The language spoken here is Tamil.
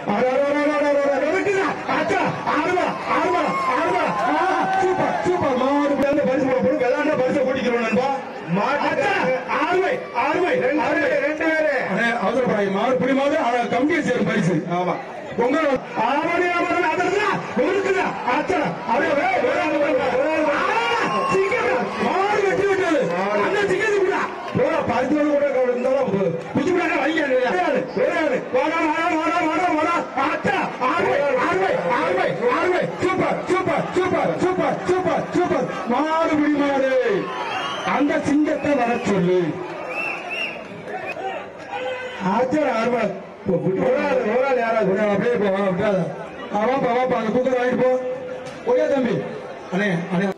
அட, அட, அட, அட, அட, அட, இருக்குதா? அச்சா, ஆறுமா, ஆறுமா, ஆறுமா. ஆ, சூப்பர், சூப்பர். மாடு பிள்ளைங்க பரிசு போட போறோம். விளையாண்டா பரிசை கூட்டிக்கிறோம் நண்பா. அச்சா, ஆறுமை, ஆறுமை, ஆறுமை. அண்ணே, அவசரப்படாதீங்க. மாடு புடி மாடு, ஆனா கம்பியை சேரும் பரிசு. ஆமா. பொங்கல் வந்து- ஆமாடி, ஆமாடி, அதற்குதா, இருக்குதா? அச்சா, அடே, வே, வே, வே, வே, வே. ஆ, சீக்கிரம், மாடு வெட்டி விட்டது. அந்த சிக்கன் கூட போடா பரிசு வந்து கூட இருந்தாலும் புது கூட வைங்க விளையாடு விளையாடு வாடா வாடா வாடா வாடா வாடா அச்சா ஆர்வை ஆர்வை ஆர்வை ஆர்வை super super super super super super மாடு பிடி மாடு அந்த சிங்கத்தை வர சொல்லு ஆச்சர் ஆர்வா ஒரு ஆள் யாராவது ஒரு ஆள் அப்படியே போ விட்டாத வாப்பா வாப்பா அந்த குக்கர் வாங்கிட்டு போ ஒரே தம்பி அண்ணே அண்ணே